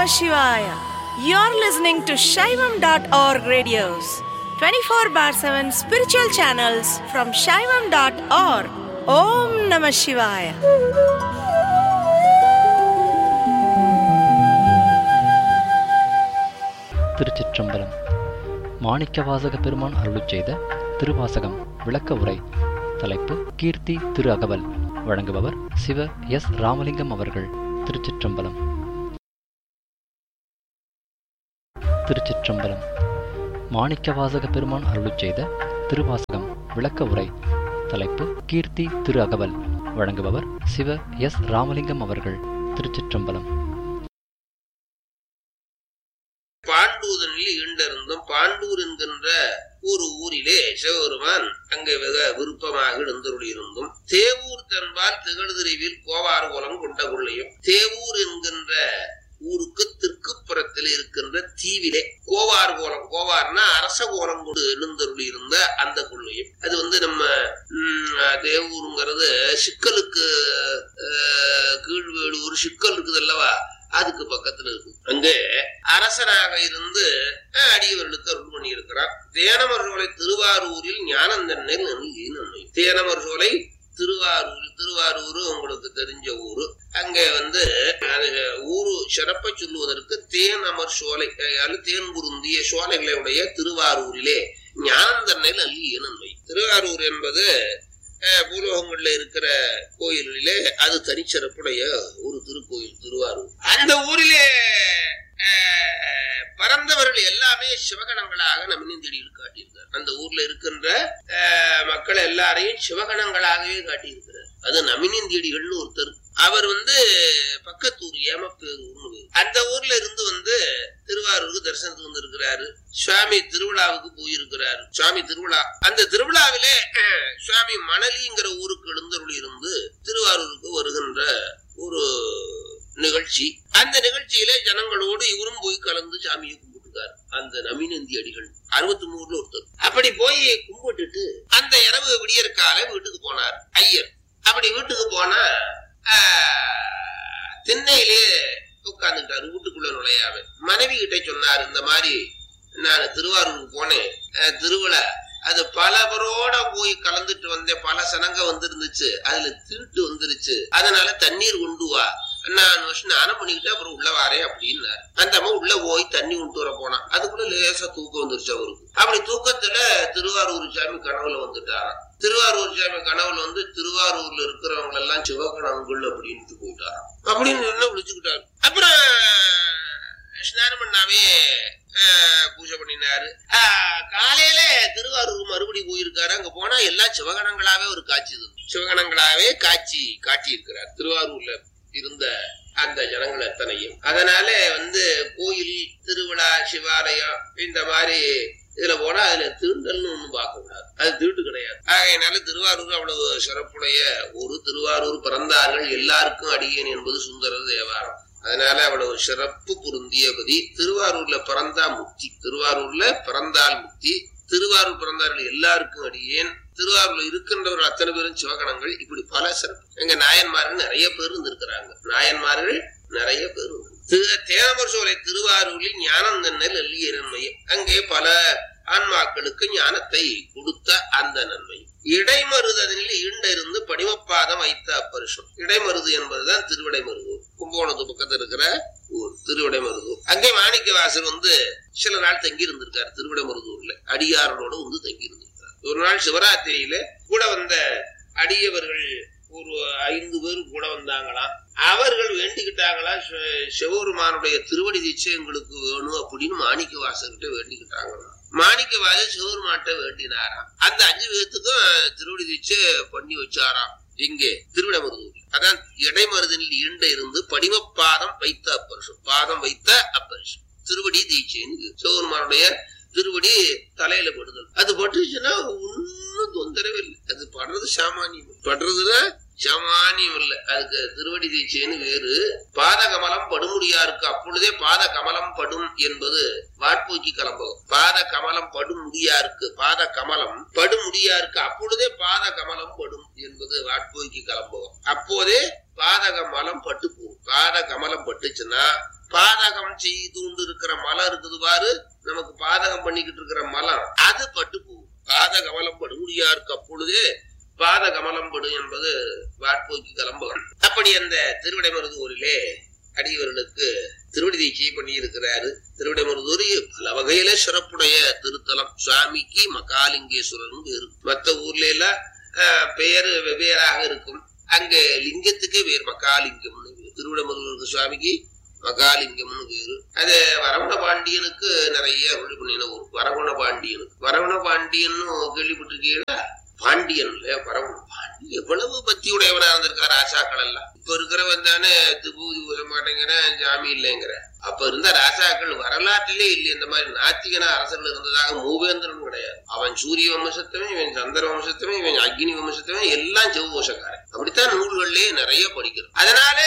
Namah Shivaya. You're listening to Shaivam.org radios, 24 bar 7 spiritual channels from Shaivam.org. Om Namah Shivaya. திருச்சிற்றம்பலம் மாணிக்கவாசக பெருமான் அருளுச் செய்த திருவாசகம் விளக்க உரை தலைப்பு கீர்த்தி திரு அகவல் வழங்குபவர் சிவ எஸ் ராமலிங்கம் அவர்கள் திருச்சிற்றம்பலம் திருச்சிற்றம்பலம் மாணிக்கவாசக பெருமான் அருளுச் செய்த திருவாசகம் விளக்க உரை தலைப்பு கீர்த்தி திரு அகவல் வழங்குபவர் சிவ எஸ் ராமலிங்கம் அவர்கள் திருச்சிற்றம்பலம் பாண்டூதனில் ஈண்டிருந்தும் பாண்டூர் என்கின்ற ஒரு ஊரிலே சிவபெருமான் அங்கே வெக விருப்பமாக எழுந்தருளியிருந்தும் தேவூர் தன்பால் திகழ்திரிவில் கோவார் குலம் கொண்ட கொள்ளையும் தேவூர் என்கின்ற ஊருக்கு தெற்குப்புறத்தில் இருக்கின்ற தீவிலே கோவார் கோலம் கோவார்னா அரச கோலம் கொண்டு எழுந்தருளி இருந்த அந்த கொள்ளையும் அது வந்து நம்ம ம், தேவூருங்கிறது சிக்கலுக்கு அஹ், கீழ்வேலூர் சிக்கல் இருக்குது அல்லவா அதுக்கு பக்கத்துல இருக்கு அங்கே அரசனாக இருந்து அஹ், அடியவர்களுக்கு அருள் பண்ணி இருக்கிறார் தேனமர் சோலை திருவாரூரில் ஞானந்தன்னை நன்மை தேனமர் சோலை திருவாரூர் திருவாரூர் உங்களுக்கு தெரிஞ்ச ஊரு அங்கே வந்து அது ஊரு சிறப்பை சொல்லுவதற்கு தேன் அமர் சோலை அதாவது தேன் குருந்திய சோலைகளை உடைய திருவாரூரிலே ஞானந்தன்னை நல்லிய நன்மை திருவாரூர் என்பது அஹ், பூலோகங்கள்ல இருக்கிற கோயில்களிலே அது தனிச்சிறப்புடைய ஒரு திருக்கோயில் திருவாரூர் அந்த ஊரிலே அஹ், பறந்தவர்கள் எல்லாமே சிவகணங்களாக நமினந்தடியில் காட்டியிருக்கார் அந்த ஊர்ல இருக்கின்ற அஹ், மக்கள் எல்லாரையும் சிவகணங்களாகவே காட்டியிருக்கிறார் அது நமினந்தடிகள்னு ஒருத்தர் அவர் வந்து பக்கத்தூர் ஏமப்பேரூர்னு பேரு. அந்த ஊர்ல இருந்து வந்து திருவாரூருக்கு தரிசனத்துக்கு வந்திருக்கிறாரு சுவாமி திருவிழாவுக்கு போயிருக்கிறாரு சுவாமி திருவிழா அந்த திருவிழாவிலே அஹ், சுவாமி மணலிங்கிற ஊருக்கு எழுந்தருளி இருந்து திருவாரூருக்கு வருகின்ற ஒரு நிகழ்ச்சி அந்த நிகழ்ச்சியிலே ஜனங்களோடு இவரும் போய் கலந்து சாமியை கும்பிட்டுருக்காரு அந்த நமினந்தி அடிகள் அறுபத்தி மூணுல ஒருத்தர் அப்படி போய் கும்பிட்டுட்டு அந்த இரவு விடியற்கால வீட்டுக்கு போனார் ஐயர் அப்படி வீட்டுக்கு போனா ஆஹ், திண்ணையிலே உட்கார்ந்துட்டாரு வீட்டுக்குள்ள நுழையாம மனைவி கிட்ட சொன்னார் இந்த மாதிரி நான் திருவாரூருக்கு போனேன் அஹ், திருவிழா அது பல பேரோட போய் கலந்துட்டு வந்தேன் பல சனங்க வந்திருந்துச்சு அதுல திருட்டு வந்துருச்சு அதனால தண்ணீர் கொண்டு வா நான் ஸ்நானம் பண்ணிக்கிட்டு அப்புறம் உள்ள வாரேன் அப்படின்னாரு அந்த அம்மா உள்ள போய் தண்ணி கொண்டு வர போனான் அதுக்குள்ள லேசா தூக்கம் வந்துருச்சு அவருக்கு அப்படி தூக்கத்துல திருவாரூர் சாமி கனவுல வந்துட்டாராம் திருவாரூர் சாமி கனவுல வந்து திருவாரூர்ல இருக்கிறவங்க எல்லாம் சிவகணங்கள் அப்படின்ட்டு போயிட்டாராம் அப்படின்னு என்ன விழிச்சுக்கிட்டாரு அப்புறம் ஸ்நானம் பண்ணாமே ஆஹ், பூஜை பண்ணினாரு ஆஹ், காலையில திருவாரூர் மறுபடி போயிருக்காரு அங்க போனா எல்லாம் சிவகணங்களாவே ஒரு காட்சி இருந்தது. சிவகணங்களாவே காட்சி காட்டி இருக்கிறார் திருவாரூர்ல இருந்த அந்த ஜனங்கள் எத்தனையும் அதனால வந்து கோயில் திருவிழா சிவாலயம் இந்த மாதிரி இதுல போனா அதுல திருண்டல்னு ஒண்ணும் பார்க்க கூடாது அது திருட்டு கிடையாது ஆகையினால திருவாரூர் அவ்வளவு சிறப்புடைய ஒரு திருவாரூர் பிறந்தார்கள் எல்லாருக்கும் அடியேன் என்பது சுந்தர தேவாரம் அதனால அவ்வளவு சிறப்பு பொருந்தியபதி திருவாரூர்ல பிறந்தா முக்தி திருவாரூர்ல பிறந்தால் முக்தி திருவாரூர் பிறந்தார்கள் எல்லாருக்கும் அடியேன் திருவாரூர்ல இருக்கின்றவர்கள் அத்தனை பேரும் சிவகணங்கள் இப்படி பல சிறப்பு எங்க நாயன்மார்கள் நிறைய பேர் இருந்திருக்கிறாங்க நாயன்மார்கள் நிறைய பேர் இருந்து- திரு தேனமர் சோலை திருவாரூரில் ஞானந்தன்னல் எல்லிய நன்மை அங்கே பல ஆன்மாக்களுக்கு ஞானத்தை கொடுத்த அந்த நன்மை இடைமருதனில் ஈண்டிருந்து படிமப்பாதம் வைத்த அப்பருஷம் இடைமருது என்பதுதான் திருவிடைமருதூர் கும்பகோணத்து பக்கத்துல இருக்கிற ஊர் திருவிடைமருதூர் அங்கே மாணிக்கவாசர் வந்து சில நாள் தங்கி இருந்திருக்காரு திருவிடைமருதூர்ல அடியாரோட வந்து தங்கி இருந்திருக்காரு ஒரு நாள் சிவராத்திரியில கூட வந்த அடியவர்கள் ஒரு ஐந்து பேர் கூட வந்தாங்களாம் அவர்கள் வேண்டிக்கிட்டாங்களா சிவ- சிவபெருமானுடைய திருவடி தீட்சை எங்களுக்கு வேணும் அப்படின்னு மாணிக்க வாசகிட்ட வேண்டிக்கிட்டாங்களாம் மாணிக்க வாசர் சிவபெருமான்கிட்ட வேண்டினாராம் அந்த அஞ்சு பேர்த்துக்கும் திருவடி தீட்சை பண்ணி வச்சாராம் இங்கே திருவிடமருதூர் அதான் இடைமருதனில் ஈண்ட இருந்து படிமப்பாதம் வைத்த அப்பரிசம் பாதம் வைத்த அப்பரிசம் திருவடி தீட்சைன்னு சிவபெருமானுடைய திருவடி தலையில படுதல் அது பட்டுச்சுன்னா ஒன்னும் தொந்தரவே இல்லை அது படுறது சாமானியம் படுறதுன்னா சாமானியம் இல்லை அதுக்கு திருவடி தீட்சைன்னு வேறு பாத கமலம் படுமுடியாருக்கு அப்பொழுதே பாத கமலம் படும் என்பது வாட்போக்கி கலம்பகம் பாத கமலம் படும் முடியாருக்கு பாத கமலம் படுமுடியாருக்கு அப்பொழுதே பாத கமலம் படும் என்பது வாட்போக்கி கலம்பகம் அப்போதே பாத கமலம் பட்டு போகும் பாத கமலம் பட்டுச்சுன்னா பாதகம் செய்து கொண்டு இருக்கிற மலம் இருக்குது பாரு நமக்கு பாதகம் பண்ணிக்கிட்டு இருக்கிற மலம் அது பட்டு போகும் பாத கமலம் படுமுடியாருக்கு அப்பொழுதே பாத கமலம் படு என்பது வாட்போக்கி கிளம்புகம் அப்படி அந்த திருவிடைமருதூரிலே அடியவர்களுக்கு திருவடி தீட்சை பண்ணி இருக்கிறாரு திருவிடைமருதூர் பல வகையில சிறப்புடைய திருத்தலம் சுவாமிக்கு மகாலிங்கேஸ்வரன் பேரு மத்த ஊர்ல எல்லாம் ஆஹ், பெயர் வெவ்வேறாக இருக்கும் அங்க லிங்கத்துக்கே பேர் மகாலிங்கம்னு பேரு. திருவிடைமருதூருக்கு சுவாமிக்கு மகாலிங்கம்னு பேரு அது வரவண பாண்டியனுக்கு நிறைய அருள் பண்ணின ஒரு வரவண பாண்டியனுக்கு வரவண பாண்டியன்னு கேள்விப்பட்டிருக்கீங்களா பாண்டியன் இல்ல வரவண பாண்டி எவ்வளவு பக்தியுடையவனா இருந்திருக்காரு ராசாக்கள் எல்லாம் இப்ப இருக்கிறவன் தானே திபூதி ஊச மாட்டேங்கிறேன் ஜாமி இல்லைங்கிற அப்ப இருந்த ராசாக்கள் வரலாற்றிலே இல்லை இந்த மாதிரி நாத்திகனா அரசர்கள் இருந்ததாக மூவேந்திரன் கிடையாது அவன் சூரிய வம்சத்தவன் இவன் சந்திர வம்சத்தவன் இவன் அக்னி வம்சத்தவன் எல்லாம் செவ்வோஷக்காரன் அப்படித்தான் நூல்கள்லயே நிறைய படிக்கிறோம் அதனாலே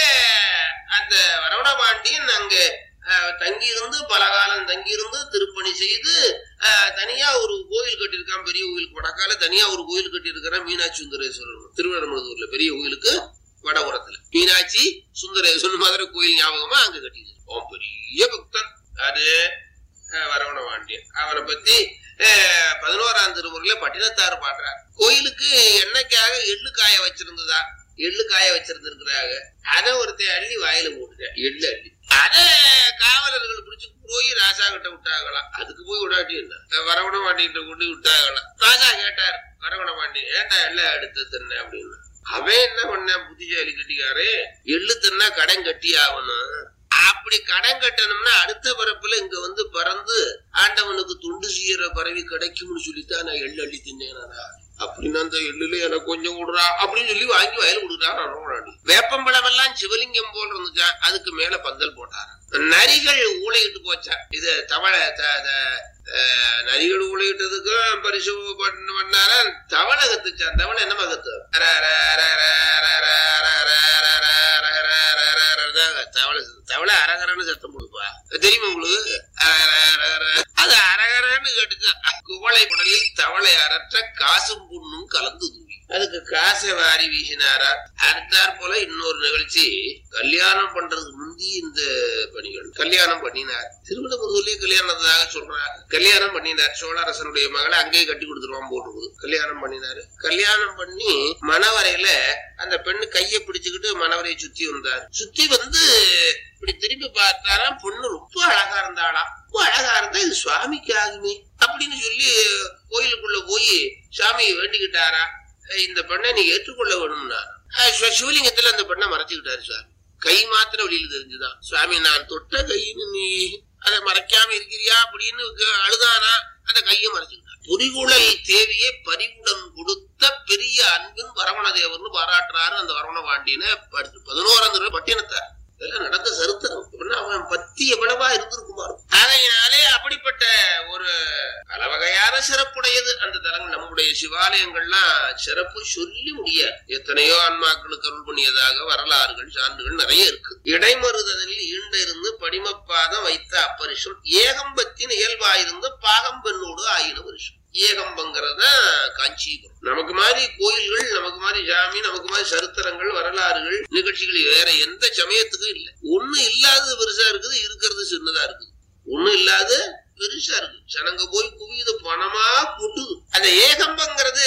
அந்த வரவண பாண்டியன் அங்க அஹ், தங்கியிருந்து பல காலம் தங்கியிருந்து திருப்பணி செய்து அஹ், தனியா ஒரு கோயில் கட்டியிருக்கான் பெரிய கோயிலுக்கு வடக்கால தனியா ஒரு கோயில் கட்டியிருக்கிறான் மீனாட்சி சுந்தரேஸ்வரர் திருவண்ணாமலூர்ல பெரிய கோயிலுக்கு வடபுறத்துல மீனாட்சி சுந்தரேஸ்வரர் மதுரை கோயில் ஞாபகமா அங்க கட்டியிருக்கான் அவன் பெரிய பக்தன் அது அஹ், வரவண பாண்டியன் அவனை பத்தி அஹ், பதினோராம் திருமுறையில பட்டினத்தார் பாடுறார் கோயிலுக்கு எண்ணெய்க்காக எள்ளு காய வச்சிருந்ததா எள்ளு காய வச்சிருந்திருக்கிறாங்க அத ஒருத்தன் அள்ளி வாயில போட்டுட்டேன் எள்ளு அள்ளி அத காவலர்கள் பிடிச்சு போய் ராசா கிட்ட விட்டாங்களாம் அதுக்கு போய் விடாட்டி என்ன வரவண பாண்டிகிட்ட கொண்டு விட்டாங்களாம் ராஜா கேட்டார் வரவண பாண்டி ஏன்டா எல்லாம் எடுத்து தின்ன அப்படின்னு அவன் என்ன பண்ண புத்திசாலி கட்டிக்காரு எள்ளு தின்னா கடன் கட்டி ஆகணும் அப்படி கடன் கட்டணும்னா அடுத்த பரப்புல இங்க வந்து பறந்து ஆண்டவனுக்கு துண்டு செய்யற பறவை கிடைக்கும்னு சொல்லித்தான் நான் எள்ளு அள்ளி தின்னேனா அப்படின்னு அந்த எள்ளுல எனக்கு கொஞ்சம் விடுறா அப்படின்னு சொல்லி வாங்கி வயல் கொடுக்குறான் வேப்பம்பழம் எல்லாம் சிவலிங்கம் போல் இருந்துச்சா அதுக்கு மேல பந்தல் போட்டார் நரிகள் ஊழையிட்டு போச்சா இது தவளை த- த- அஹ், நரிகள் ஊழையிட்டதுக்கு பரிசு பண்ண பண்ணாரா தவளை கத்துச்சான் தவளை என்னமா கத்து ர, ர, ர, ர, ர, ர, ர, ர, ர, ர, ர, ர, ர, ர, ர, தான் தவளை தவளை அரகரன்னு சத்தம் போடுப்பா தெரியுமா உங்களுக்கு அர, ர, ர, ர. அது அரகரன்னு கேட்டுச்சு குவளை குடலில் தவளை அரற்ற காசும் புண்ணும் கலந்து தூவி அதுக்கு காசை வாரி வீசினாரா அடுத்தாற் போல இன்னொரு நிகழ்ச்சி கல்யாணம் பண்றதுக்கு முந்தி இந்த பணிகள் கல்யாணம் பண்ணினார் திருவிழமுதூர்லயே கல்யாணத்தாக சொல்றாங்க கல்யாணம் பண்ணினார் சோழரசனுடைய மகளை அங்கேயே கட்டி கொடுத்துருவான் போட்டுருக்குது கல்யாணம் பண்ணினாரு கல்யாணம் பண்ணி மணவரையில அந்த பெண்ணு கையை பிடிச்சுக்கிட்டு மணவரையை சுத்தி வந்தார் சுத்தி வந்து இப்படி திரும்பி பார்த்தாராம் பொண்ணு ரொம்ப அழகா இருந்தாளாம் ரொம்ப அழகா இருந்தா இது சுவாமிக்கு ஆகுமே அப்படின்னு சொல்லி கோயிலுக்குள்ள போய் சாமியை வேண்டிக்கிட்டாரா "அஹ் இந்த பெண்ணை நீ ஏற்றுக்கொள்ள வேணும்னா அஹ் சிவ- சிவலிங்கத்துல அந்த பெண்ணை மறைச்சுக்கிட்டாரு சார் கை மாத்திரம் வெளியில தெரிஞ்சுதான் சுவாமி நான் தொட்ட கைன்னு நீ அதை மறைக்காம இருக்கிறியா அப்படின்னு க- அழுதானா அந்த கையை மறைச்சுக்கிட்டான் புரிகுழல் தேவியை பரிவுடன் கொடுத்த பெரிய அன்பின் வரவண தேவர்னு பாராட்டுறாரு அந்த வரவண பாண்டியனை பத்து- பதினோராம் தடவை பட்டினத்தார் இதெல்லாம் நடந்த சரித்திரம் அப்படின்னா அவன் பத்தி எவ்வளவா இருந்திருக்குமா அதனாலே அப்படிப்பட்ட ஒரு பல வகையான சிறப்புடையது அந்த தலங்கள் நம்முடைய சிவாலயங்கள்லாம் சிறப்பு சொல்லி முடியாது எத்தனையோ ஆன்மாக்களுக்கு அருள் பண்ணியதாக வரலாறுகள் சான்றுகள் நிறைய இருக்கு இடைமறுதலில் ஈண்ட இருந்து படிமப்பாதம் வைத்த அப்பரிசம் ஏகம்பத்தின் இயல்பாயிருந்து பாகம்பெண்ணோடு ஆயின வருஷம் ஏகம்பங்கிறத காஞ்சிபுரம் நமக்கு மாதிரி கோயில்கள் நமக்கு மாதிரி ஜாமி நமக்கு மாதிரி சரித்திரங்கள் வரலாறுகள் நிகழ்ச்சிகள் வேற எந்த சமயத்துக்கும் இல்லை ஒண்ணு இல்லாதது பெருசா இருக்குது இருக்கிறது சின்னதா இருக்குது ஒண்ணு இல்லாத பெருசா இருக்கு ஜனங்க போய் குவியுது பணமா கொட்டுது அந்த ஏகம்பங்கிறது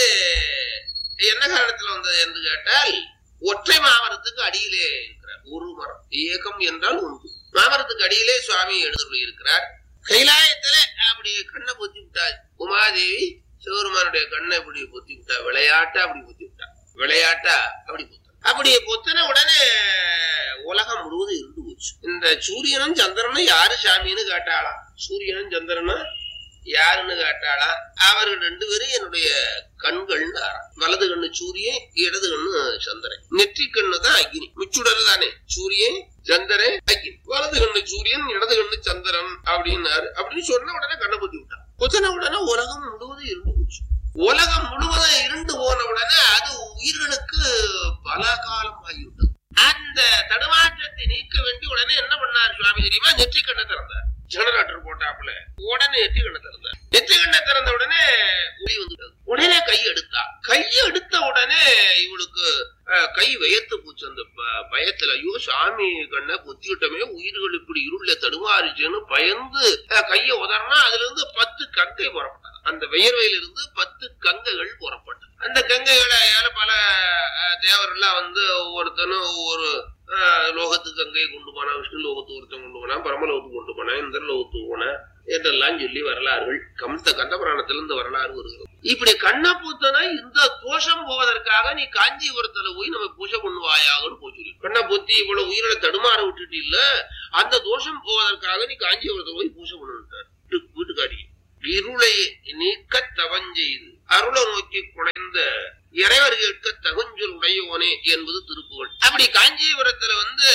என்ன காரணத்துல வந்தது என்று கேட்டால் ஒற்றை மாமரத்துக்கு அடியிலே இருக்கிறார் ஒரு மரம் ஏகம் என்றால் ஒன்று மாமரத்துக்கு அடியிலே சுவாமி எழுந்துள்ளி இருக்கிறார் கைலாயத்துல அப்படி கண்ணை பொத்தி விட்டார் உமாதேவி சிவருமானுடைய கண்ணை இப்படி பொத்தி விட்டா விளையாட்டா அப்படி பொத்தி விட்டா விளையாட்டா அப்படி பொத்த அப்படி பொத்தின உடனே உலகம் முழுவதும் இருந்து போச்சு இந்த சூரியனும் சந்திரனும் யாரு சாமின்னு கேட்டாளாம் சூரியனும் சந்திரனும் யாருன்னு கேட்டாளா அவர்கள் ரெண்டு பேரும் என்னுடைய கண்கள்னு வலது கண்ணு சூரியன் இடது கண்ணு சந்திரன் நெற்றி கண்ணு தான் அக்னி மிச்சுடல் தானே சூரியன் சந்திரன் அக்னி வலது கண்ணு சூரியன் இடது கண்ணு சந்திரன் அப்படின்னாரு அப்படின்னு சொன்ன உடனே கண்ணை பொத்தி விட்டான் பொத்தின உடனே உலகம் முழுவதும் இருந்து போச்சு உலகம் முழுவதும் இருண்டு போன உடனே அது உயிர்களுக்கு பல காலம் ஆகிவிட்டது அந்த தடுமாற்றத்தை நீக்க வேண்டி உடனே என்ன பண்ணார் சுவாமி தெரியுமா நெற்றி கண்ணை திறந்தார் ஜெனரேட்டர் போட்டாப்புல உடனே நெற்றி கண்ணை திறந்தார் நெற்றி கண்ணை திறந்த உடனே ஒளி வந்துட்டது உடனே கை எடுத்தா கை எடுத்த உடனே இவளுக்கு அஹ், கை வியர்த்து போச்சு அந்த ப- பயத்துல ஐயோ சாமி கண்ணை குத்திவிட்டமே உயிர்கள் இப்படி இருள தடுமாறிச்சுன்னு பயந்து அஹ், கையை உதறினா அதுல இருந்து பத்து கங்கை புறப்பட்டது அந்த வியர்வையில இருந்து பத்து கங்கைகள் புறப்பட்டது அந்த கங்கைகளை ஏல பல அஹ், தேவரெல்லாம் வந்து ஒவ்வொருத்தனும் ஒவ்வொரு அஹ், லோகத்துக்கு கங்கையை கொண்டு போனா விஷ்ணு லோகத்துக்கு ஒருத்தன் கொண்டு போனா பரமலோகத்துக்கு கொண்டு போனா இந்திர லோகத்துக்கு போனா என்றெல்லாம் சொல்லி வரலாறுகள் கம்த கண்டபுராணத்துல இருந்து வரலாறு வருகிறது இப்படி கண்ணை பூத்தனா இந்த தோஷம் போவதற்காக நீ காஞ்சிபுரத்துல போய் நம்ம பூஜை பண்ணுவாயாகன்னு போய் சொல்லி கண்ணை பூத்தி இவ்வளவு உயிரில தடுமாற விட்டுட்டு இல்ல அந்த தோஷம் போவதற்காக நீ காஞ்சிபுரத்துல போய் பூஜை பண்ணுட்டார் வீட்டுக்காரி இருளை நீக்க தவஞ்செய்து அருளை நோக்கி குழைந்த இறைவர்களுக்கு தகுஞ்சொல் உடையவனே என்பது திருப்புகழ் அப்படி காஞ்சிபுரத்துல வந்து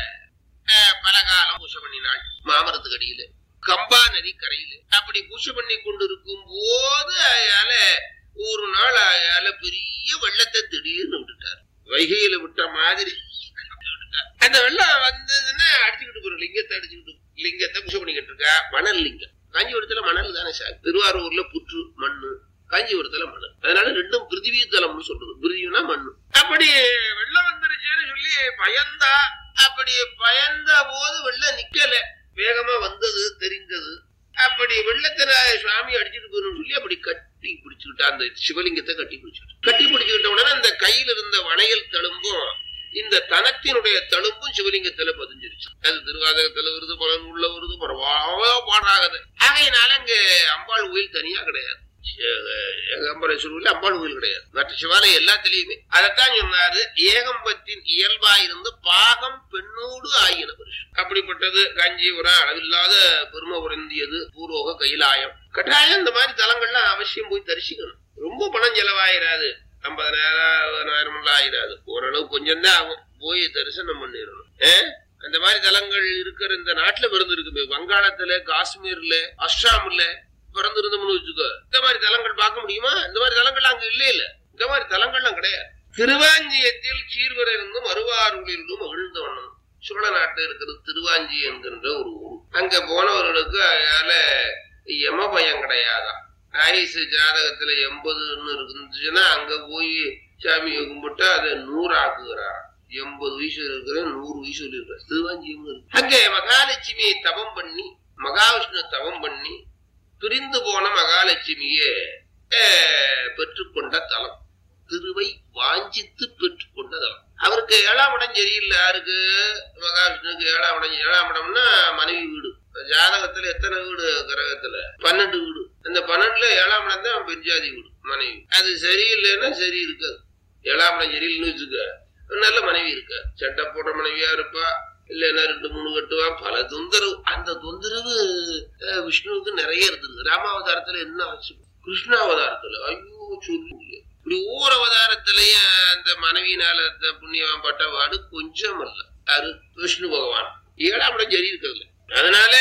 அஹ், பல காலம் பூஜை பண்ணினாள் மாமரத்துக்கு அடியில கம்பா நதி கரையில அப்படி பூஜை பண்ணி கொண்டிருக்கும் போது அயால ஒரு நாள் அயால பெரிய வெள்ளத்தை திடீர்னு விட்டுட்டார் வைகையில விட்ட மாதிரி விட்டுட்டார். அந்த வெள்ளம் வந்ததுன்னா அடிச்சுக்கிட்டு போறோம் லிங்கத்தை அடிச்சுக்கிட்டு லிங்கத்தை பூஜை பண்ணிக்கிட்டு இருக்கா மணல் லிங்கம் காஞ்சிபுரத்துல மணல் தானே சார் திருவாரூர்ல புற்று மண்ணு காஞ்சிபுரத்துல மணல் அதனால ரெண்டும் பிருத்திவி தலம்னு சொல்றது பிருத்திவினா மண்ணு அப்படி வெள்ளம் வந்துருச்சுன்னு சொல்லி பயந்தா அப்படி பயந்த போது வெள்ளம் நிக்கல வேகமா வந்தது தெரிந்தது அப்படி வெள்ளத்துல சுவாமி அடிச்சுட்டு போயிடும் சொல்லி அப்படி கட்டி பிடிச்சுக்கிட்டா அந்த சிவலிங்கத்தை கட்டி பிடிச்சுக்கிட்டு கட்டி பிடிச்சுக்கிட்ட உடனே அந்த கையில இருந்த வளையல் தழும்பும் இந்த தனத்தினுடைய தழும்பும் சிவலிங்கத்துல பதிஞ்சிருச்சு அது திருவாதகத்துல வருது பல நூல்ல வருது பரவாயில்ல பாடுறாகுது ஆகையினால அங்க அம்பாள் கோயில் தனியா கிடையாது ஏகம்பரேஸ்வரர் கோயில் அம்பாள் கோயில் கிடையாது மற்ற சிவாலயம் எல்லாத்திலயுமே அதைத்தான் சொன்னாரு ஏகம்பத்தின் இயல்பாயிருந்து பாகம் பெண்ணோடு ஆகின புருஷன் அப்படிப்பட்டது காஞ்சிபுரம் அளவில்லாத பெருமை உறந்தியது பூர்வோக கைலாயம் கட்டாயம் இந்த மாதிரி தலங்கள்லாம் அவசியம் போய் தரிசிக்கணும் ரொம்ப பணம் செலவாயிராது ஐம்பதனாயிரம் அறுபதாயிரம் எல்லாம் ஆயிராது ஓரளவு கொஞ்சம் தான் ஆகும் போய் தரிசனம் பண்ணிடணும் ஏன் அந்த மாதிரி தலங்கள் இருக்கிற இந்த நாட்டுல பிறந்து இருக்கு வங்காளத்துல காஷ்மீர்ல அஸ்ஸாம்ல பிறந்திருந்தோம்னு வச்சுக்கோ இந்த மாதிரி தலங்கள் பார்க்க முடியுமா இந்த மாதிரி தலங்கள் அங்க இல்ல இல்ல இந்த மாதிரி தலங்கள்லாம் கிடையாது திருவாஞ்சியத்தில் சீர்வர இருந்தும் அருவாரூரிலும் மகிழ்ந்தவண்ணம் சோழ நாட்டில் இருக்கிறது திருவாஞ்சி என்கின்ற ஒரு ஊர் அங்க போனவர்களுக்கு அதால யம பயம் கிடையாதான் ஆயுசு ஜாதகத்துல எண்பதுன்னு இருந்துச்சுன்னா அங்க போய் சாமியை கும்பிட்டு அதை நூறு ஆக்குகிறார் எண்பது வயசு இருக்கிற நூறு வயசு இருக்கிற திருவாஞ்சியம் இருக்கு அங்க மகாலட்சுமி தவம் பண்ணி மகாவிஷ்ணு தவம் பண்ணி பிரிந்து போன மகாலட்சுமியை அஹ், பெற்றுக்கொண்ட தலம் திருவை வாஞ்சித்து பெற்றுக்கொண்ட தலம் அவருக்கு ஏழாம் இடம் சரியில்லை யாருக்கு மகாவிஷ்ணுக்கு ஏழாம் இடம் ஏழாம் இடம்னா மனைவி வீடு ஜாதகத்துல எத்தனை வீடு கிரகத்துல பன்னெண்டு வீடு அந்த பன்னெண்டுல ஏழாம் இடம் தான் பெண்ஜாதி வீடு மனைவி அது சரியில்லைன்னா சரி இருக்காது ஏழாம் இடம் சரியில்லைன்னு வச்சுக்க நல்ல மனைவி இருக்கா சட்டை போட்ட மனைவியா இருப்பா இல்லைன்னா ரெண்டு மூணு கட்டுவா பல தொந்தரவு அந்த தொந்தரவு அஹ், விஷ்ணுவுக்கு நிறைய இருந்தது ராமாவதாரத்துல என்ன ஆச்சு கிருஷ்ணாவதாரத்துல ஐயோ சொல்லி இப்படி ஒவ்வொரு அவதாரத்திலையும் அந்த மனைவியினால அந்த புண்ணியவன் பட்ட வாடு கொஞ்சம் அல்ல அது விஷ்ணு பகவான் ஏழாம் இடம் சரி இருக்கிறது அதனால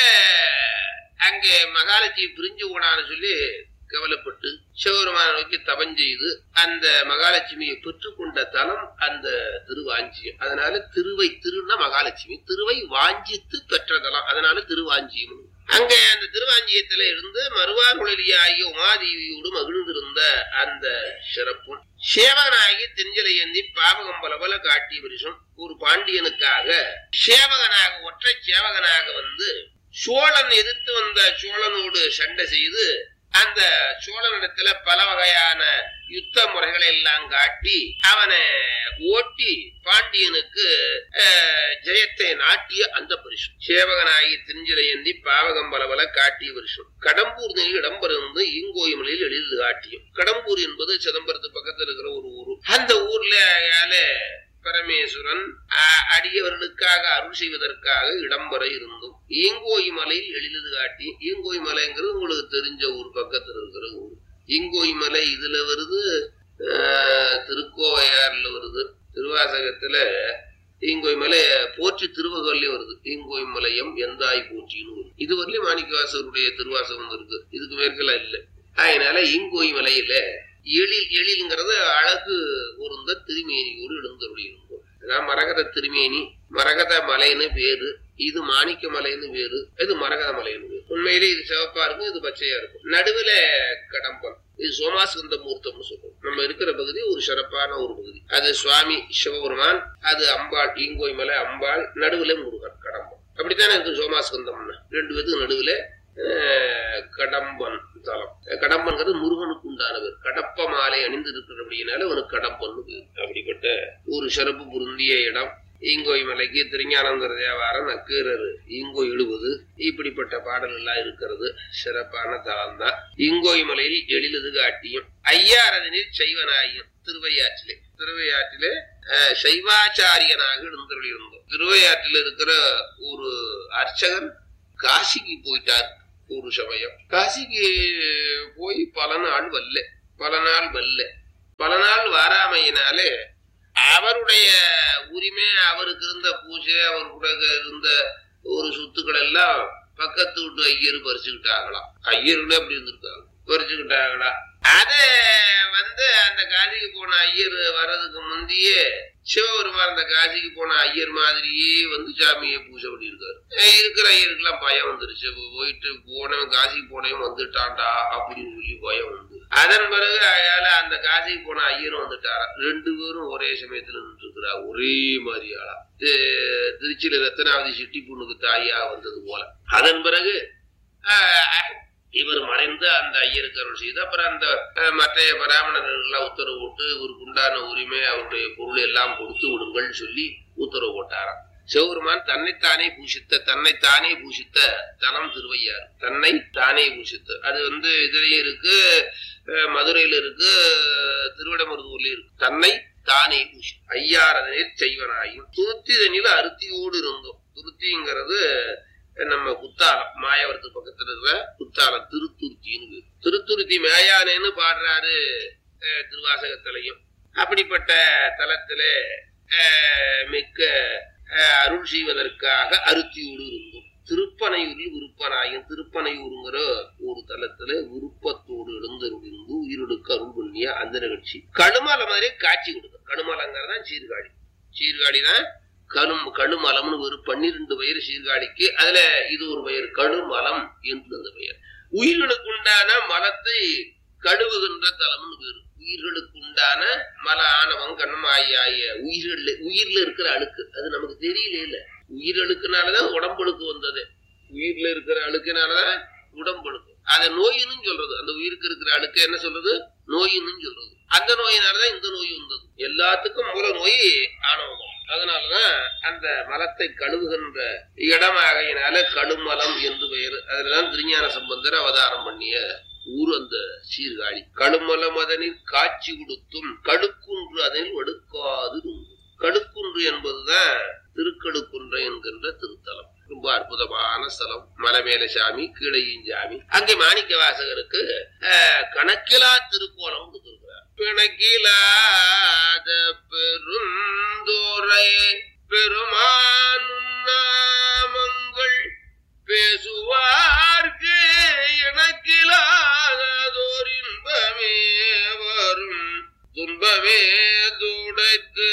அங்கே மகாலட்சுமி பிரிஞ்சு போனான்னு சொல்லி கவலைப்பட்டு சிவபெருமான நோக்கி தவம் செய்து அந்த மகாலட்சுமியை பெற்றுக்கொண்ட தலம் அந்த திருவாஞ்சியம் அதனால திருவை திருன்னா மகாலட்சுமி திருவை வாஞ்சித்து பெற்ற தலம் அதனால திருவாஞ்சியம் அங்க அந்த திருவாஞ்சியத்துல இருந்து மறுவார்குழலிய ஆகிய உமாதேவியோடு மகிழ்ந்திருந்த அந்த சிறப்பும் சேவகனாகி தெஞ்சலை ஏந்தி பாவகம் பலபல காட்டிய வருஷம் ஒரு பாண்டியனுக்காக சேவகனாக ஒற்றை சேவகனாக வந்து சோழன் எதிர்த்து வந்த சோழனோடு சண்டை செய்து அந்த சோழனிடத்துல பல வகையான யுத்த முறைகளை எல்லாம் காட்டி அவனை ஓட்டி பாண்டியனுக்கு அஹ், ஜெயத்தை நாட்டிய அந்த பரிசு சேவகனாகி திரிஞ்சலை ஏந்தி பாவகம் பலபல காட்டிய வருஷம் கடம்பூர் நெறி இடம்பெருந்து ஈங்கோயமலையில் எளிது காட்டியும் கடம்பூர் என்பது சிதம்பரத்து பக்கத்துல இருக்கிற ஒரு ஊர் அந்த ஊர்ல அயால பரமேஸ்வரன் அ- அடியவர்களுக்காக அருள் செய்வதற்காக இடம்பெற இருந்தும் ஈங்கோய் மலையில் எழிலது காட்டி ஈங்கோய் மலைங்கிறது உங்களுக்கு தெரிஞ்ச ஊர் பக்கத்துல இருக்கிற ஊர் ஈங்கோய் மலை இதுல வருது ஆஹ், திருக்கோவையாறுல வருது திருவாசகத்துல ஈங்கோய் மலை போற்றி திருவகல்லையும் வருது ஈங்கோய் மலையம் எந்தாய் போற்றின்னு வரும் இது வரலையும் மாணிக்கவாசருடைய திருவாசகம் இருக்கு இதுக்கு மேற்கெல்லாம் இல்லை அதனால ஈங்கோய் மலையில எழில் எழில்ங்கிறது அழகு பொருந்த திருமேனியோடு எழுந்தருளி இருந்தோம் அதான் மரகத திருமேனி மரகத மலைன்னு பேரு இது மாணிக்க மலைன்னு வேறு இது மரகத மலைன்னு வேறு உண்மையிலே இது சிவப்பா இருக்கும் இது பச்சையா இருக்கும் நடுவுல கடம்பன் இது சோமாஸ்கந்த மூர்த்தம்னு சொல்றோம் நம்ம இருக்கிற பகுதி ஒரு சிறப்பான ஒரு பகுதி அது சுவாமி சிவபெருமான் அது அம்பாள் ஈங்கோய் மலை அம்பாள் நடுவுல முருகன் கடம்பன் அப்படித்தானே இருக்கு சோமாஸ்கந்தம்னு ரெண்டு பேத்துக்கு நடுவுல அஹ், கடம்பன் தலம் கடம்பன்கிறது முருகனுக்கு உண்டானவர் கடப்ப மாலை அணிந்து இருக்கிறபடினால அவனுக்கு கடம்பன்னு பேர் அப்படிப்பட்ட ஒரு சிறப்பு பொருந்திய இடம் ஈங்கோய் மலைக்கு திருஞானந்தர தேவாரம் நக்கீரர் ஈங்கோ எழுவது இப்படிப்பட்ட பாடல் எல்லாம் இருக்கிறது சிறப்பான தலம் தான் ஈங்கோய் மலையில் எழிலது காட்டியும் ஐயாரதனில் செய்வனாயும் திருவையாற்றிலே திருவையாற்றிலே அஹ், சைவாச்சாரியனாக எழுந்தருளியிருந்தோம் திருவையாற்றில் இருக்கிற ஒரு அர்ச்சகர் காசிக்கு போயிட்டார் ஒரு சமயம் காசிக்கு போய் பல நாள் வரல பல நாள் வரல பல நாள் வாராமையினாலே அவருடைய உரிமை அவருக்கு இருந்த பூஜை அவர் கூட இருந்த ஒரு சொத்துக்கள் எல்லாம் பக்கத்து வீட்டு ஐயர் பறிச்சுக்கிட்டாங்களாம் ஐயர்களே அப்படி இருந்திருக்காங்க பறிச்சுக்கிட்டாங்களா அத வந்து அந்த காசிக்கு போன ஐயர் வர்றதுக்கு முந்தையே சிவபெருமான் அந்த காசிக்கு போன ஐயர் மாதிரியே வந்து சாமியை பூஜை பண்ணியிருக்காரு அஹ் இருக்கிற ஐயருக்கெல்லாம் பயம் வந்துருச்சு இப்போ போயிட்டு போனவன் காசிக்கு போனவன் வந்துட்டான்டா அப்படின்னு சொல்லி பயம் வந்து அதன் பிறகு அயால அந்த காசிக்கு போன ஐயரும் வந்துட்டாரா ரெண்டு பேரும் ஒரே சமயத்துல நின்று இருக்கிறா ஒரே மாதிரி ஆளா தி- திருச்சியில ரத்னாவதி சிட்டி பொண்ணுக்கு தாயா வந்தது போல அதன் பிறகு ஆஹ், இவர் மறைந்து அந்த ஐயருக்கு அருள் செய்து அப்புறம் அந்த அஹ், மற்ற பிராமணர்கள் எல்லாம் உத்தரவு போட்டு இவருக்கு உண்டான உரிமை அவருடைய பொருள் எல்லாம் கொடுத்து விடுங்கள் சொல்லி உத்தரவு போட்டாராம் சிவபெருமான் தன்னைத்தானே பூஷித்த தன்னைத்தானே பூஷித்த தனம் திருவையார் தன்னை தானே பூஷித்த அது வந்து இதுலயும் இருக்கு அஹ், மதுரையில இருக்கு திருவிடமருதூர்லயும் இருக்கு தன்னை தானே பூஷி ஐயாரதனே செய்வனாயும் துருத்திதனில் அருத்தியோடு இருந்தோம் துருத்திங்கிறது நம்ம குத்தாலம் மாயவரத்து பக்கத்துல இருக்கிற குத்தாலம் திருத்துருத்தின்னு பேரு. திருத்துருத்தி மேயானேன்னு பாடுறாரு அஹ், திருவாசகத்திலையும் அப்படிப்பட்ட தலத்துல அஹ், மிக்க அஹ், அருள் செய்வதற்காக அருத்தியோடு இருந்தோம் திருப்பனையூரில் விருப்பனாயும் திருப்பனையூருங்கிற ஒரு தலத்துல விருப்பத்தோடு எழுந்திருந்து உயிரிழுக்க அருள் பண்ணிய அந்த நிகழ்ச்சி கடுமலை மாதிரி காட்சி கொடுக்கும் கடுமலைங்கிறதான் சீர்காழி சீர்காழி தான் கடும் கடுமலம்னு ஒரு பன்னிரண்டு பெயர் சீர்காழிக்கு அதுல இது ஒரு பெயர் கடுமலம் என்று அந்த பெயர் உயிர்களுக்கு உண்டான மலத்தை கழுவுகின்ற தலம்னு பேரு உயிர்களுக்கு உண்டான மல ஆணவம் கண்ணம் ஆகிய ஆகிய உயிர்கள உயிர்ல இருக்கிற அழுக்கு அது நமக்கு தெரியல இல்ல உயிரழுக்குனாலதான் உடம்புழுக்கு வந்தது உயிர்ல இருக்கிற அழுக்குனாலதான் உடம்புழுக்கு அத நோயின்னு சொல்றது அந்த உயிருக்கு இருக்கிற அழுக்கு என்ன சொல்றது நோயின்னு சொல்றது அந்த நோயினாலதான் இந்த நோய் வந்தது எல்லாத்துக்கும் மூல நோய் ஆணவம் அதனாலதான் அந்த மலத்தை கழுவுகின்ற இடமாகையினால கடுமலம் என்று பெயர் அதுலதான் திருஞான சம்பந்தர் அவதாரம் பண்ணிய ஊர் அந்த சீர்காழி கடுமல மதனில் காட்சி கொடுத்தும் கடுக்குன்று அதனில் வடுக்காது இருந்தது. கடுக்குன்று என்பதுதான் திருக்கடுக்குன்றை என்கின்ற திருத்தலம் ரொம்ப அற்புதமான ஸ்தலம் மலைமேல சாமி கீழையும் சாமி அங்கே மாணிக்க வாசகருக்கு அஹ், கணக்கிலா திருக்கோலம் கொடுத்திருக்கிறார் பிணக்கிலாத பெருந்தோரை பெருமானும் நாமங்கள் பேசுவார்க்கு எனக்கிலாதோர் இன்பமே வரும் துன்பமே துடைத்து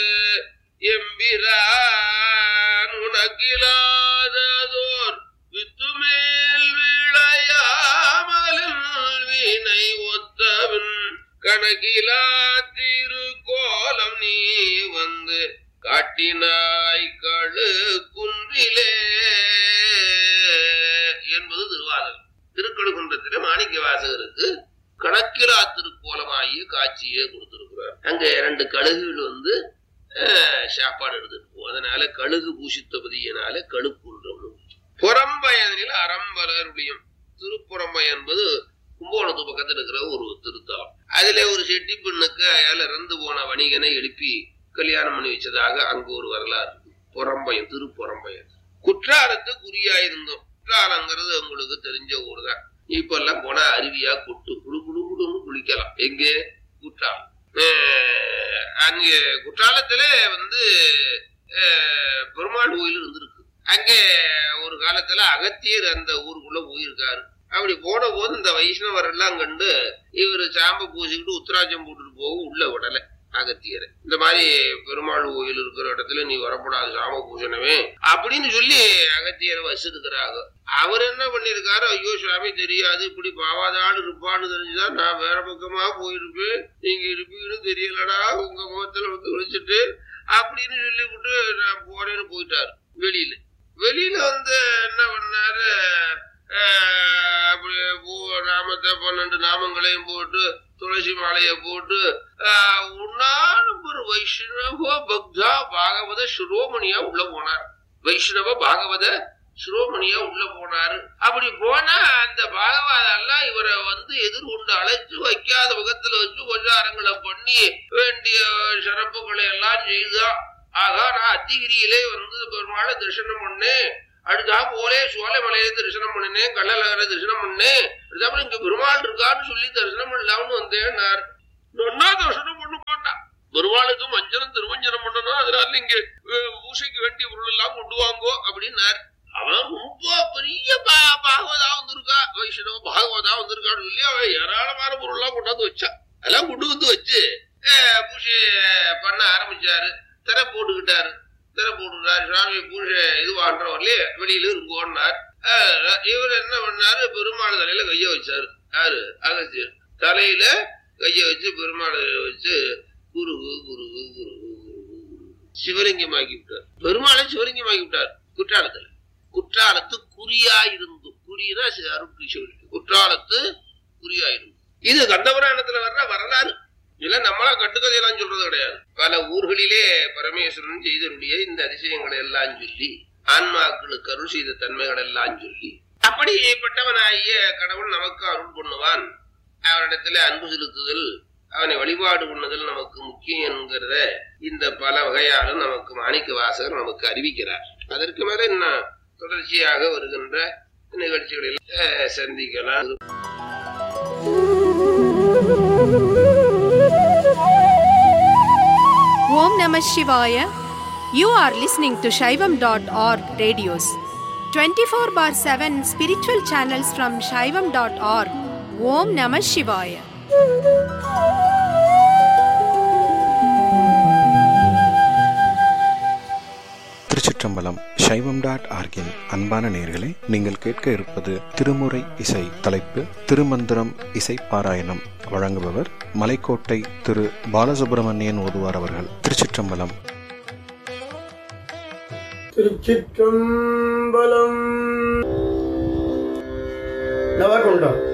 எம்பிரான் உனக்கிலாததோர் வித்துமேல் விளையாமலும் வினை ஒத்தவன் கணக்கிலா திருக்கோலம் நீ வந்து காட்டினாய் கழு குன்றிலே என்பது திருவாசகம் திருக்கழுகுன்றத்திலே மாணிக்க வாசகருக்கு கணக்கிலா திருக்கோலமாகிய காட்சியை கொடுத்திருக்கிறார் அங்க இரண்டு கழுகுகள் வந்து அஹ், சாப்பாடு எடுத்துட்டு போகும் அதனால கழுகு பூஷித்தபதியினால கழுக்குன்றம் புறம்பயனில் அறம்பலருடையும் திருப்புறம்பை என்பது கும்பகோணத்து பக்கத்துல இருக்கிற ஒரு திருத்தலம் அதுல ஒரு செட்டி பெண்ணுக்கு அயால இறந்து போன வணிகனை எழுப்பி கல்யாணம் பண்ணி வச்சதாக அங்க ஒரு வரலாறு இருக்கு புறம்பயம் திருப்புறம்பயம் குற்றாலத்து குறியாயிருந்தோம் குற்றாலங்கிறது உங்களுக்கு தெரிஞ்ச ஊர் தான் இப்ப எல்லாம் போனா அருவியா கொட்டு குடு குடு குடுன்னு குளிக்கலாம் எங்க குற்றாலம் அஹ் அங்க குற்றாலத்துல வந்து அஹ், பெருமாள் கோயில் இருந்திருக்கு அங்க ஒரு காலத்துல அகத்தியர் அந்த ஊருக்குள்ள போயிருக்காரு அப்படி போன போது இந்த வைஷ்ணவர் எல்லாம் கண்டு இவர் சாம்ப பூசிக்கிட்டு உத்தராஜம் போட்டுட்டு போக உள்ள விடல அகத்தியரை இந்த மாதிரி பெருமாள் கோயில் இருக்கிற இடத்துல நீ வரக்கூடாது சாம பூஷணமே அப்படின்னு சொல்லி அகத்தியரை வச்சிருக்கிறாங்க அவர் என்ன பண்ணிருக்காரு ஐயோ சுவாமி தெரியாது இப்படி பாவாதாள் இருப்பான்னு தெரிஞ்சுதான் நான் வேற பக்கமா போயிருப்பேன் நீங்க இருப்பீங்கன்னு தெரியலடா உங்க முகத்துல வந்து விழிச்சிட்டு அப்படின்னு சொல்லிவிட்டு நான் போறேன்னு போயிட்டாரு வெளியில வெளியில வந்து என்ன பண்ணாரு ஆஹ், அப்படி பூ நாமத்தை பன்னெண்டு நாமங்களையும் போட்டு துளசி மாலையை போட்டு ஆஹ், உன்னாலும் ஒரு வைஷ்ணவ பக்தா பாகவத சிரோமணியா உள்ள போனார் வைஷ்ணவ பாகவத சிரோமணியா உள்ள போனாரு அப்படி போனா அந்த பாகவதெல்லாம் இவரை வந்து எதிர்கொண்டு அழைச்சு வைக்காத முகத்துல வச்சு உபச்சாரங்களை பண்ணி வேண்டிய சிறப்புகளை எல்லாம் செய்தான் ஆகா நான் அத்திகிரியிலே வந்து பெருமாளை தரிசனம் பண்ணேன் அடுத்தா போலே சோலைமலையில தரிசனம் பண்ணினேன் கள்ளழகரை தரிசனம் பண்ணேன் அடுத்தாப்புல இங்க பெருமாள் இருக்கான்னு சொல்லி தரிசனம் பண்ணலாம்னு வந்தேன்னார் ஒன்னா தரிசனம் பண்ண மாட்டான் பெருமாளுக்கு மஞ்சனம் திருமஞ்சனம் பண்ணணும் அதனால இங்க அஹ், பூசைக்கு வேண்டிய பொருள் எல்லாம் கொண்டு வாங்கோ அப்படின்னார் அவன் ரொம்ப பெரிய பா- பாகவதா வந்திருக்கா வைஷ்ணவ பாகவதா வந்திருக்கான்னு சொல்லி அவன் ஏராளமான பொருள் எல்லாம் கொண்டாந்து வச்சான் அதெல்லாம் கொண்டு வந்து வச்சு அஹ், பூஜை பண்ண ஆரம்பிச்சாரு திரை போட்டுக்கிட்டாரு திரை போட்டுக்கிட்டாரு சுவாமி பூஜை இது வாங்குறவர்லயே வெளியில இருக்கோன்னார் அஹ், இவர் என்ன பண்ணாரு பெருமாள் தலையில கைய வச்சாரு யாரு அகஸ்தியர் தலையில கைய வச்சு பெருமாள் வச்சு குருகு குருகு குருகு குருகு சிவலிங்கமாக்கி விட்டார் பெருமாளை சிவலிங்கமாக்கி விட்டார் குற்றாலத்துல குற்றாலத்து குறியா இருந்தும் குறினா அருட்கு சிவலிங்கம் குற்றாலத்து குறியா இருந்தும் இது கந்தபுராணத்துல வர்ற வரலாறு இல்ல நம்மளா கட்டுக்கதையெல்லாம் சொல்றது கிடையாது பல ஊர்களிலே பரமேஸ்வரன் செய்தருடைய இந்த அதிசயங்களை எல்லாம் சொல்லி ஆன்மாக்களுக்கு அருள் செய்த தன்மைகள் எல்லாம் சொல்லி அப்படிப்பட்டவனாகிய கடவுள் நமக்கு அருள் பண்ணுவான் அவனிடத்துல அன்பு செலுத்துதல் அவனை வழிபாடு பண்ணுதல் நமக்கு முக்கியம் என்கிறத இந்த பல வகையால நமக்கு மாணிக்க வாசகர் நமக்கு அறிவிக்கிறார் அதற்கு மேல இன்னும் தொடர்ச்சியாக வருகின்ற நிகழ்ச்சிகளில் அஹ், சந்திக்கலாம் Om Namah Shivaya. You are listening to Shaivam.org radios. 24 bar 7 spiritual channels from Shaivam.org. Om Namah Shivaya. திருச்சிற்றம்பலம் சைவம் டாட் ஆர்கின் அன்பான நேயர்களே நீங்கள் கேட்க இருப்பது திருமுறை இசை தலைப்பு திருமந்திரம் இசை பாராயணம் வழங்குபவர் மலைக்கோட்டை திரு பாலசுப்பிரமணியன் ஓதுவார் அவர்கள் திருச்சிற்றம்பலம் திருச்சிற்றம்பலம் நவகுண்டம்